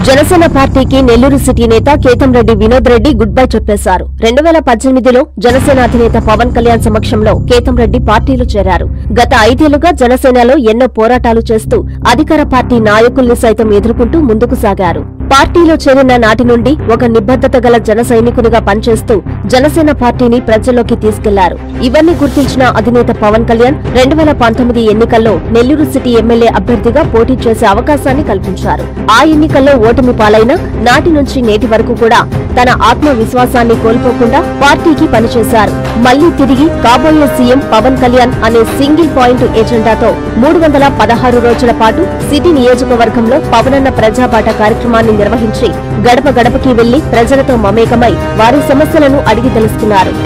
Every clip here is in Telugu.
జనసేన పార్టీకి నెల్లూరు సిటీ నేత కేతంరెడ్డి వినోద్ రెడ్డి గుడ్ బై చెప్పేశారు రెండు వేల పద్దెనిమిదిలో జనసేన అధినేత పవన్ కళ్యాణ్ సమక్షంలో కేతంరెడ్డి పార్టీలో చేరారు గత ఐదేళ్లుగా జనసేనలో ఎన్నో పోరాటాలు చేస్తూ అధికార పార్టీ నాయకుల్ని సైతం ఎదుర్కొంటూ ముందుకు సాగారు పార్టీలో చేరిన నాటి నుండి ఒక నిబద్ధత గల జన సైనికునిగా పనిచేస్తూ జనసేన పార్టీని ప్రజల్లోకి తీసుకెళ్లారు ఇవన్నీ గుర్తించిన అధినేత పవన్ కళ్యాణ్ రెండు వేల పంతొమ్మిది ఎన్నికల్లో నెల్లూరు సిటీ ఎమ్మెల్యే అభ్యర్థిగా పోటీ చేసే అవకాశాన్ని కల్పించారు ఆ ఎన్నికల్లో ఓటమి పాలైన నాటి నుంచి నేటి వరకు కూడా తన ఆత్మవిశ్వాసాన్ని కోల్పోకుండా పార్టీకి పనిచేశారు మళ్లీ తిరిగి కాబోయే సీఎం పవన్ కళ్యాణ్ అనే సింగిల్ పాయింట్ ఎజెండాతో మూడు వందల పదహారు రోజుల పాటు సిటీ నియోజకవర్గంలో పవనన్న ప్రజాపాట కార్యక్రమాన్ని నిర్వహించి గడప గడపకి వెళ్లి ప్రజలతో మమేకమై వారి సమస్యలను అడిగి తెలుసుకున్నారు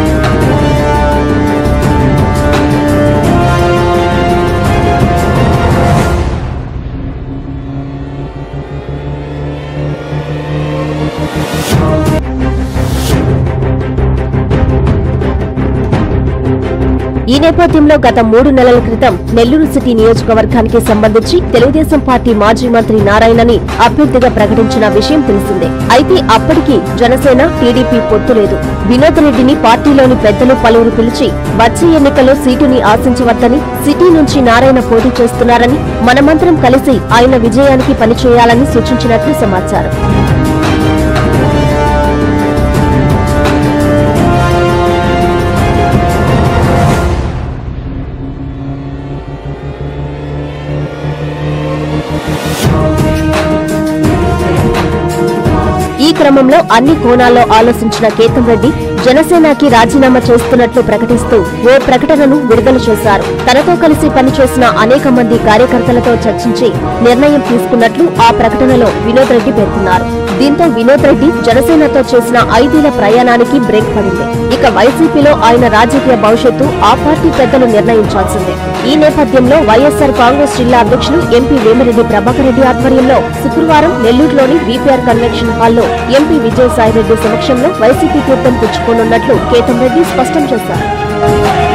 ఈ నేపథ్యంలో గత మూడు నెలల క్రితం నెల్లూరు సిటీ నియోజకవర్గానికి సంబంధించి తెలుగుదేశం పార్టీ మాజీ మంత్రి నారాయణని అభ్యర్థిగా ప్రకటించిన విషయం తెలిసిందే అయితే అప్పటికి జనసేన టీడీపీ పొత్తు లేదు వినోద్ రెడ్డిని పార్టీలోని పెద్దలు పలువురు పిలిచి వచ్చే ఎన్నికల్లో సీటుని ఆశించవద్దని సిటీ నుంచి నారాయణ పోటీ చేస్తున్నారని మనమందరం కలిసి ఆయన విజయానికి పనిచేయాలని సూచించినట్లు సమాచారం ఈ క్రమంలో అన్ని కోణాల్లో ఆలోచించిన కేతం రెడ్డి జనసేనకి రాజీనామా చేస్తున్నట్లు ప్రకటిస్తూ ఓ ప్రకటనను విడుదల చేశారు తనతో కలిసి పనిచేసిన అనేక మంది కార్యకర్తలతో చర్చించి నిర్ణయం తీసుకున్నట్లు ఆ ప్రకటనలో వినోద్ రెడ్డి పేర్కొన్నారు దీంతో వినోద్ రెడ్డి జనసేనతో చేసిన ఐదేళ్ల ప్రయాణానికి బ్రేక్ పడింది ఇక వైసీపీలో ఆయన రాజకీయ భవిష్యత్తు ఆ పార్టీ పెద్దలు నిర్ణయించాల్సిందే ఈ నేపథ్యంలో వైఎస్సార్ కాంగ్రెస్ జిల్లా అధ్యక్షులు ఎంపీ వేమిరెడ్డి ప్రభాకర్ రెడ్డి ఆధ్వర్యంలో శుక్రవారం నెల్లూరులోని వీపీఆర్ కన్వెన్షన్ హాల్లో ఎంపీ విజయసాయిరెడ్డి సమక్షంలో వైసీపీ తీర్థం పుచ్చుకోనున్నట్లు కేతం రెడ్డి స్పష్టం చేశారు